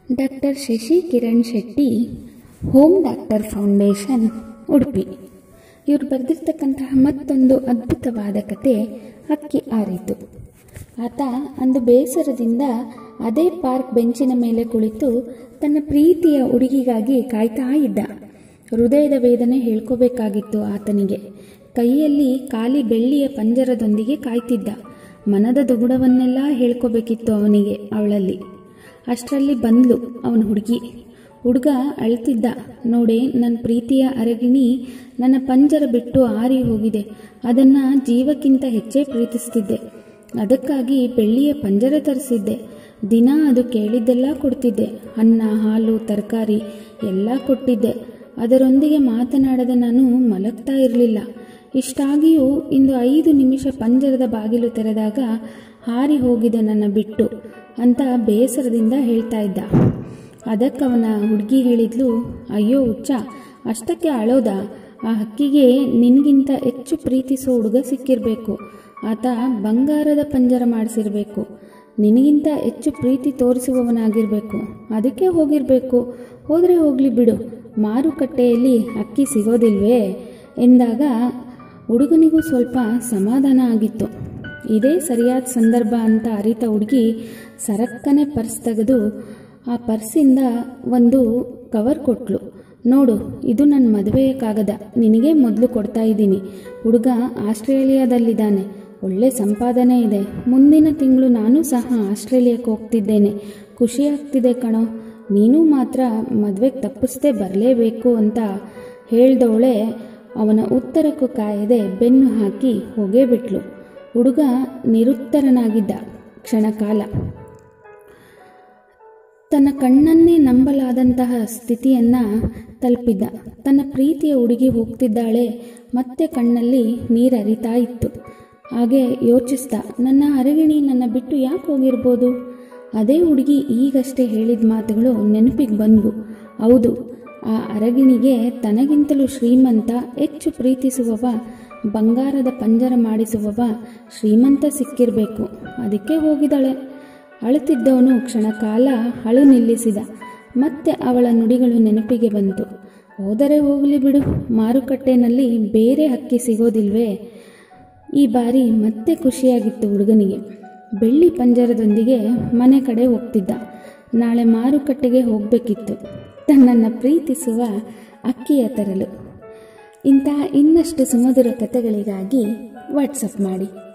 doctor Shashi Kiran Shetty home doctor foundation Udupi ಇವರು ಬರೆದಿರ್ತಕ್ಕಂತಹ ಮತ್ತೊಂದು ಅದ್ಭುತವಾದ ಕತೆ ಹಕ್ಕಿ ಆರಿತು ಆತ ಅಂದು ಬೇಸರದಿಂದ ಅದೇ ಪಾರ್ಕ್ ಬೆಂಚಿನ ಮೇಲೆ ಕುಳಿತು ತನ್ನ ಪ್ರೀತಿಯ ಹುಡುಗಿಗಾಗಿ ಕಾಯ್ತಾ ಇದ್ದ ಹೃದಯದ ವೇದನೆ ಹೇಳ್ಕೋಬೇಕಾಗಿತ್ತು ಆತನಿಗೆ ಕೈಯಲ್ಲಿ ಖಾಲಿ ಬೆಳ್ಳಿಯ ಪಂಜರದೊಂದಿಗೆ ಕಾಯ್ತಿದ್ದ ಮನದ ದುಗುಡವನ್ನೆಲ್ಲ ಹೇಳ್ಕೋಬೇಕಿತ್ತು ಅವನಿಗೆ ಅವಳಲ್ಲಿ ಅಷ್ಟರಲ್ಲಿ ಬಂದ್ಲು ಅವನ ಹುಡುಗಿ ಹುಡುಗ ಅಳ್ತಿದ್ದ ನೋಡೆ ನನ್ನ ಪ್ರೀತಿಯ ಅರಗಿಣಿ ನನ್ನ ಪಂಜರ ಬಿಟ್ಟು ಆರಿ ಹೋಗಿದೆ ಅದನ್ನು ಜೀವಕ್ಕಿಂತ ಹೆಚ್ಚೇ ಪ್ರೀತಿಸ್ತಿದ್ದೆ ಅದಕ್ಕಾಗಿ ಬೆಳ್ಳಿಯ ಪಂಜರ ತರಿಸಿದ್ದೆ ದಿನ ಅದು ಕೇಳಿದ್ದೆಲ್ಲ ಕೊಡ್ತಿದ್ದೆ ಅನ್ನ ಹಾಲು ತರಕಾರಿ ಎಲ್ಲ ಕೊಟ್ಟಿದ್ದೆ ಅದರೊಂದಿಗೆ ಮಾತನಾಡದೆ ನಾನು ಮಲಗ್ತಾ ಇರಲಿಲ್ಲ ಇಷ್ಟಾಗಿಯೂ ಇಂದು ಐದು ನಿಮಿಷ ಪಂಜರದ ಬಾಗಿಲು ತೆರೆದಾಗ ಹಾರಿ ಹೋಗಿದೆ ನನ್ನ ಬಿಟ್ಟು ಅಂತ ಬೇಸರದಿಂದ ಹೇಳ್ತಾ ಇದ್ದ ಅದಕ್ಕವನ ಹುಡುಗಿ ಹೇಳಿದ್ಲು ಅಯ್ಯೋ ಹುಚ್ಚ ಅಷ್ಟಕ್ಕೆ ಅಳೋದ ಆ ಹಕ್ಕಿಗೆ ನಿನ್ಗಿಂತ ಹೆಚ್ಚು ಪ್ರೀತಿಸೋ ಹುಡುಗ ಸಿಕ್ಕಿರಬೇಕು ಆತ ಬಂಗಾರದ ಪಂಜರ ಮಾಡಿಸಿರಬೇಕು ನಿನಗಿಂತ ಹೆಚ್ಚು ಪ್ರೀತಿ ತೋರಿಸುವವನಾಗಿರಬೇಕು ಅದಕ್ಕೆ ಹೋಗಿರಬೇಕು ಹೋದರೆ ಹೋಗಲಿ ಬಿಡು ಮಾರುಕಟ್ಟೆಯಲ್ಲಿ ಅಕ್ಕಿ ಸಿಗೋದಿಲ್ವೇ ಎಂದಾಗ ಹುಡುಗನಿಗೂ ಸ್ವಲ್ಪ ಸಮಾಧಾನ ಆಗಿತ್ತು ಇದೇ ಸರಿಯಾದ ಸಂದರ್ಭ ಅಂತ ಅರಿತ ಹುಡುಗಿ ಸರಕ್ಕನೆ ಪರ್ಸ್ ತೆಗೆದು ಆ ಪರ್ಸಿಂದ ಒಂದು ಕವರ್ ಕೊಟ್ಲು ನೋಡು ಇದು ನನ್ನ ಮದುವೆಯ ಕಾಗದ ನಿನಗೆ ಮೊದಲು ಕೊಡ್ತಾ ಇದ್ದೀನಿ ಹುಡುಗ ಆಸ್ಟ್ರೇಲಿಯಾದಲ್ಲಿದ್ದಾನೆ ಒಳ್ಳೆ ಸಂಪಾದನೆ ಇದೆ ಮುಂದಿನ ತಿಂಗಳು ನಾನು ಸಹ ಆಸ್ಟ್ರೇಲಿಯಾಕ್ಕೆ ಹೋಗ್ತಿದ್ದೇನೆ ಖುಷಿ ಆಗ್ತಿದೆ ಕಣೋ ನೀನು ಮಾತ್ರ ಮದುವೆಗೆ ತಪ್ಪಿಸ್ದೇ ಬರಲೇಬೇಕು ಅಂತ ಹೇಳ್ದವಳೆ ಅವನ ಉತ್ತರಕ್ಕೂ ಕಾಯದೆ ಬೆನ್ನು ಹಾಕಿ ಹೋಗೇ ಬಿಟ್ಲು ಹುಡುಗ ನಿರುತ್ತರನಾಗಿದ್ದ ಕ್ಷಣಕಾಲ ತನ್ನ ಕಣ್ಣನ್ನೇ ನಂಬಲಾದಂತಹ ಸ್ಥಿತಿಯನ್ನ ತಲುಪಿದ್ದ ತನ್ನ ಪ್ರೀತಿಯ ಹುಡುಗಿ ಹೋಗ್ತಿದ್ದಾಳೆ ಮತ್ತೆ ಕಣ್ಣಲ್ಲಿ ನೀರರಿತಾ ಇತ್ತು ಹಾಗೆ ಯೋಚಿಸ್ದ ನನ್ನ ಅರಗಿಣಿ ನನ್ನ ಬಿಟ್ಟು ಯಾಕೆ ಹೋಗಿರ್ಬೋದು ಅದೇ ಹುಡುಗಿ ಈಗಷ್ಟೇ ಹೇಳಿದ ಮಾತುಗಳು ನೆನಪಿಗೆ ಬಂದ್ವು ಹೌದು ಆ ಅರಗಿಣಿಗೆ ತನಗಿಂತಲೂ ಶ್ರೀಮಂತ ಹೆಚ್ಚು ಪ್ರೀತಿಸುವವ ಬಂಗಾರದ ಪಂಜರ ಮಾಡಿಸುವವ ಶ್ರೀಮಂತ ಸಿಕ್ಕಿರಬೇಕು ಅದಕ್ಕೆ ಹೋಗಿದ್ದಾಳೆ ಅಳುತ್ತಿದ್ದವನು ಕ್ಷಣಕಾಲ ಅಳು ನಿಲ್ಲಿಸಿದ ಮತ್ತೆ ಅವಳ ನುಡಿಗಳು ನೆನಪಿಗೆ ಬಂತು ಹೋದರೆ ಹೋಗಲಿ ಬಿಡು ಮಾರುಕಟ್ಟೆನಲ್ಲಿ ಬೇರೆ ಹಕ್ಕಿ ಸಿಗೋದಿಲ್ವೇ ಈ ಬಾರಿ ಮತ್ತೆ ಖುಷಿಯಾಗಿತ್ತು ಹುಡುಗನಿಗೆ ಬೆಳ್ಳಿ ಪಂಜರದೊಂದಿಗೆ ಮನೆ ಕಡೆ ಹೋಗ್ತಿದ್ದ ನಾಳೆ ಮಾರುಕಟ್ಟೆಗೆ ಹೋಗಬೇಕಿತ್ತು ತನ್ನನ್ನು ಪ್ರೀತಿಸುವ ಅಕ್ಕಿಯ ತರಲು ಇಂತಹ ಇನ್ನಷ್ಟು ಸುಮಧುರ ಕಥೆಗಳಿಗಾಗಿ ವಾಟ್ಸಪ್ ಮಾಡಿ